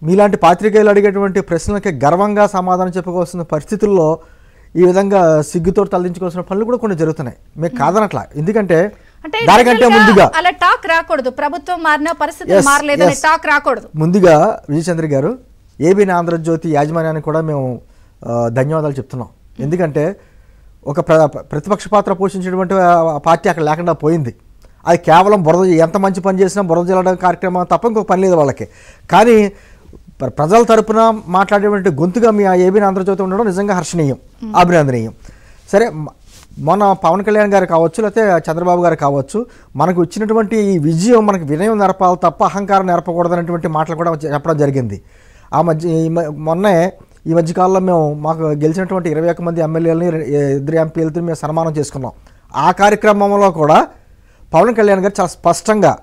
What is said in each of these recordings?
మీలాంటి పాత్రికేయులు అడిగేటువంటి ప్రశ్నలకి గర్వంగా సమాధానం చెప్పుకోవాల్సిన పరిస్థితుల్లో ఈ విధంగా సిగ్గుతో తలదించుకోవాల్సిన పనులు కూడా కొన్ని జరుగుతున్నాయి మీకు కాదనట్లా ఎందుకంటే అంటే దానికంటే general గా ముందుగా అలా టాక్ రాకూడదు ప్రభుత్వం మారిన పరిస్థితులు Yes, మారలేదని yes. టాక్ రాకూడదు ముందుగా విజయచంద్ర గారు ఏబీని ఆంధ్రజ్యోతి యాజమాన్యానికి కూడా మేము ఆ, ధన్యవాదాలు చెప్తున్నాం ఎందుకంటే ఒక ప్ర ప్రతిపక్ష పాత్ర పోషించేటువంటి ఆ, పార్టీ అక్కడ లేకుండా పోయింది అది కేవలం బురద ఎంత మంచి పని చేసినా బురద జల్లడం కార్యక్రమం తప్ప ఇంకొక పని లేదు వాళ్ళకి కానీ ప్ర- ప్రజల తరపున మాట్లాడేటువంటి గొంతుగా మీ ఆ ఏబీని ఆంధ్రజ్యోతి ఉండడం నిజంగా హర్షణీయం అభినందనీయం సరే మ- మొన్న పవన్ కళ్యాణ్ గారు కావచ్చు లేకపోతే చంద్రబాబు గారు కావచ్చు మనకు వచ్చినటువంటి ఈ విజయం మనకు వినయం నేర్పాలి తప్ప అహంకారం నేర్పకూడదనేటువంటి మాటలు కూడా చెప్పడం జరిగింది ఆ మధ్య ఈ మ- మొన్నే ఈ మధ్య కాలంలో మేము మాకు గెలిచినటువంటి ఇరవై ఒక్క మంది ఎమ్మెల్యేలని ఇద్దరు ఎంపీలతో మేము సన్మానం చేసుకున్నాం ఆ కార్యక్రమంలో కూడా పవన్ కళ్యాణ్ గారు చాలా స్పష్టంగా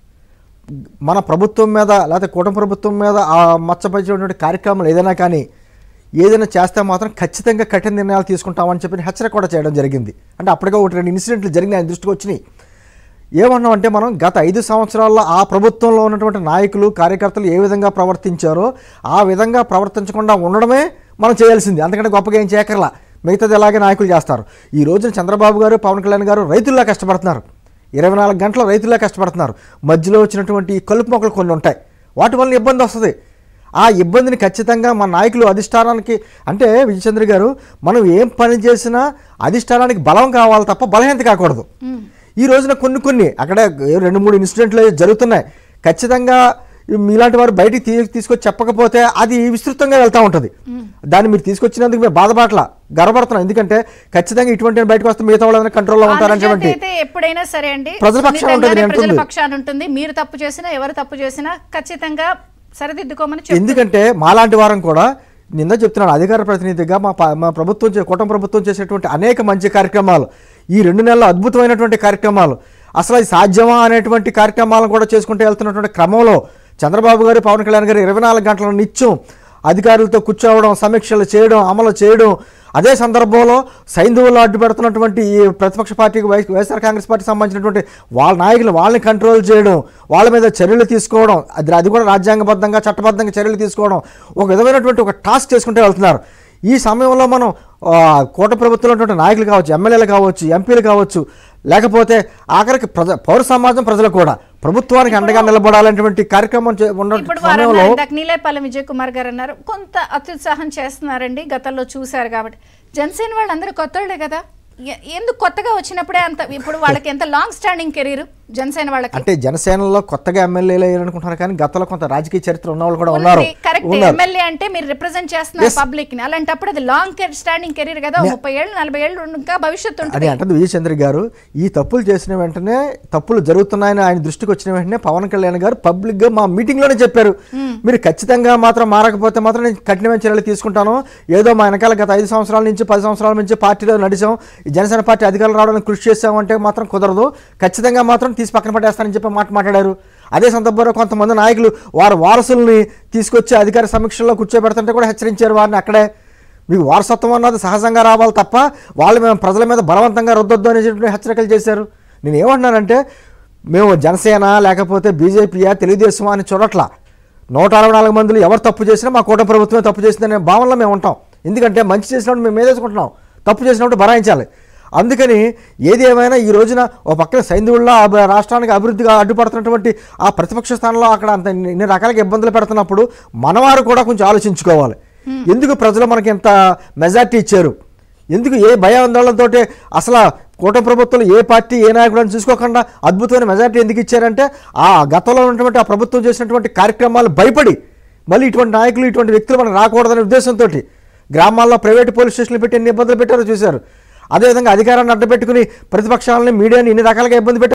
మన ప్రభుత్వం మీద లేకపోతే కూటమి ప్రభుత్వం మీద ఆ మచ్చపరిచేటువంటి కార్యక్రమాలు ఏదైనా కానీ ఏదైనా చేస్తే మాత్రం ఖచ్చితంగా కఠిన నిర్ణయాలు తీసుకుంటామని చెప్పి హెచ్చరిక కూడా చేయడం జరిగింది అంటే అప్పటికే ఒకటి రెండు ఇన్సిడెంట్లు జరిగినాయి ఆయన దృష్టికి వచ్చినాయి ఏమన్నామంటే మనం గత ఐదు సంవత్సరాల్లో ఆ ప్రభుత్వంలో ఉన్నటువంటి నాయకులు కార్యకర్తలు ఏ విధంగా ప్రవర్తించారో ఆ విధంగా ప్రవర్తించకుండా ఉండడమే మనం చేయాల్సింది అంతకంటే గొప్పగా ఏం చేయకర్లా మిగతాది ఎలాగే నాయకులు చేస్తారు ఈ రోజున చంద్రబాబు గారు పవన్ కళ్యాణ్ గారు రైతుల్లా కష్టపడుతున్నారు ఇరవై నాలుగు గంటలు రైతుల్లా కష్టపడుతున్నారు మధ్యలో వచ్చినటువంటి ఈ కలుపు మొక్కలు కొన్ని ఉంటాయి వాటి వల్ల ఇబ్బంది వస్తుంది ఆ ఇబ్బందిని ఖచ్చితంగా మన నాయకులు అధిష్టానానికి అంటే విజయచంద్ర గారు మనం ఏం పని చేసినా అధిష్టానానికి బలం కావాలి తప్ప బలహీనత కాకూడదు ఈ రోజున కొన్ని కొన్ని అక్కడ రెండు మూడు ఇన్సిడెంట్లు జరుగుతున్నాయి ఖచ్చితంగా మీలాంటి వారు బయటికి తీ తీసుకొచ్చి చెప్పకపోతే అది విస్తృతంగా వెళ్తూ ఉంటుంది దాన్ని మీరు తీసుకొచ్చినందుకు మేము బాధపడలా గర్వపడుతున్నాం ఎందుకంటే ఖచ్చితంగా ఇటువంటి బయటకు వస్తే మిగతా వాళ్ళందరూ కంట్రోల్లో ఉంటారనేటువంటి ఆంధ్రజ్యోతి అయితే ఎప్పుడైనా సరే అండి ప్రజల పక్షాన ఉంటుంది, సున్నితంగానే నేను ప్రజల అంటుంది. పక్షాన ఉంటుంది మీరు తప్పు చేసినా ఎవరు తప్పు చేసినా ఖచ్చితంగా సరిదిద్దుకోమని చెప్తుంది ఎందుకంటే మాలాంటి వారం కూడా నిన్న చెప్తున్నాను అధికార ప్రతినిధిగా మా ప- మా ప్రభుత్వం చే- కూటమి ప్రభుత్వం చేసేటువంటి అనేక మంచి కార్యక్రమాలు ఈ రెండు నెలలు అద్భుతమైనటువంటి కార్యక్రమాలు అసలు అది సాధ్యమా అనేటువంటి కార్యక్రమాలను కూడా చేసుకుంటూ వెళ్తున్నటువంటి క్రమంలో చంద్రబాబు గారు పవన్ కళ్యాణ్ గారు ఇరవై నాలుగు గంటల నిత్యం అధికారులతో కూర్చోవడం సమీక్షలు చేయడం అమలు చేయడం అదే సందర్భంలో సైంధవులు అడ్డు పెడుతున్నటువంటి ఈ ప్రతిపక్ష పార్టీకి వై వైఎస్ఆర్ కాంగ్రెస్ పార్టీకి సంబంధించినటువంటి వాళ్ళ నాయకులు వాళ్ళని కంట్రోల్ చేయడం వాళ్ళ మీద చర్యలు తీసుకోవడం అది అది కూడా రాజ్యాంగబద్ధంగా చట్టబద్ధంగా చర్యలు తీసుకోవడం ఒక విధమైనటువంటి ఒక టాస్క్ చేసుకుంటూ వెళ్తున్నారు ఈ సమయంలో మనం ఆ, కూట ప్రభుత్వంలో ఉన్నటువంటి నాయకులు కావచ్చు ఎమ్మెల్యేలు కావచ్చు ఎంపీలు కావచ్చు లేకపోతే ఆఖరికి ప్రజ పౌర సమాజం ప్రజలు కూడా ప్రభుత్వానికి అండగా నిలబడాలనేటువంటి కార్యక్రమం చే- ఉన్న ఇప్పుడు వారు సమయంలో అన్నారు, ఇందాక నీలేపల్లి విజయ్ కుమార్ గారు అన్నారు కొంత అత్యుత్సాహం చేస్తున్నారండి గతంలో చూశారు కాబట్టి జనసేన వాళ్ళందరూ కొత్తోళ్ళే కదా ఎ- ఎందుకు కొత్తగా వచ్చినప్పుడే అంత ఇప్పుడు వాళ్ళకి ఎంత లాంగ్ స్టాండింగ్ కెరీర్ జనసేన వాళ్ళకి అంటే జనసేనలో కొత్తగా ఎమ్మెల్యేలు అయ్యారనుకుంటున్నారు కానీ గతంలో కొంత రాజకీయ చరిత్ర ఉన్న వాళ్ళు కూడా ఉన్నారు కరెక్ట్ ఉన్నారు ఎమ్మెల్యే అంటే మీరు రిప్రజెంట్ చేస్తున్నారు పబ్లిక్ ని అలాంటప్పుడు అది లాంగ్ స్టాండింగ్ కెరీర్ కదా ముప్పై ఏళ్ళు నలభై ఏళ్ళు ఇంకా భవిష్యత్తు అది ఉంటుంది అంటుంది విజయచంద్ర గారు ఈ తప్పులు చేసిన వెంటనే తప్పులు జరుగుతున్నాయని ఆయన దృష్టికి వచ్చిన వెంటనే పవన్ కళ్యాణ్ గారు పబ్లిక్ గా మా మీటింగ్ లోనే చెప్పారు మీరు ఖచ్చితంగా మాత్రం మారకపోతే మాత్రం నేను కఠినమైన చర్యలు తీసుకుంటాను ఏదో మా వెనకాల గత ఐదు సంవత్సరాల నుంచి పది సంవత్సరాల నుంచి పార్టీలో నడిచాం ఈ జనసేన పార్టీ అధికారులు రావడానికి కృషి చేశామంటే మాత్రం కుదరదు ఖచ్చితంగా మాత్రం తీసి పక్కన పట్టేస్తానని చెప్పి మాట మాట్లాడారు అదే సందర్భంలో కొంతమంది నాయకులు వారి వారసుల్ని తీసుకొచ్చి అధికార సమీక్షల్లో కూర్చోబెడుతుంటే కూడా హెచ్చరించారు వారిని అక్కడే మీకు వారసత్వం అన్నది సహజంగా రావాలి తప్ప వాళ్ళు మేము ప్రజల మీద బలవంతంగా రుద్దొద్దు అనేటువంటి హెచ్చరికలు చేశారు నేను ఏమంటున్నానంటే మేము జనసేన లేకపోతే బీజేపీయా తెలుగుదేశమా అని చూడట్లా నూట అరవై నాలుగు మందిలో ఎవరు తప్పు చేసినా మా కూటమి ప్రభుత్వమే తప్పు చేసిందనే భావనలో మేము ఉంటాం ఎందుకంటే మంచి చేసినప్పుడు మేము మేదేసుకుంటున్నాం తప్పు చేసినప్పుడు భరాయించాలి అందుకని ఏది ఏమైనా ఈ రోజున ఓ పక్కన సైంధవుల్లో ఆ బ- రాష్ట్రానికి అభివృద్ధిగా అడ్డుపడుతున్నటువంటి ఆ ప్రతిపక్ష స్థానంలో అక్కడ అంత ఇన్ని రకాలుగా ఇబ్బందులు పెడుతున్నప్పుడు మనవారు కూడా కొంచెం ఆలోచించుకోవాలి ఎందుకు ప్రజలు మనకి ఎంత మెజార్టీ ఇచ్చారు ఎందుకు ఏ భయాందోళనతో అసలు కూటమి ప్రభుత్వంలో ఏ పార్టీ ఏ నాయకుడు అని చూసుకోకుండా అద్భుతమైన మెజార్టీ ఎందుకు ఇచ్చారంటే ఆ గతంలో ఉన్నటువంటి ఆ ప్రభుత్వం చేసినటువంటి కార్యక్రమాలు భయపడి మళ్ళీ ఇటువంటి నాయకులు ఇటువంటి వ్యక్తులు మనకు రాకూడదనే ఉద్దేశంతో గ్రామాల్లో ప్రైవేట్ పోలీస్ స్టేషన్లు పెట్టి ఎన్ని ఇబ్బందులు పెట్టారో చూశారు అదేవిధంగా అధికారాన్ని అడ్డపెట్టుకుని ప్రతిపక్షాలని మీడియాని ఎన్ని రకాలుగా ఇబ్బంది పెట్టారు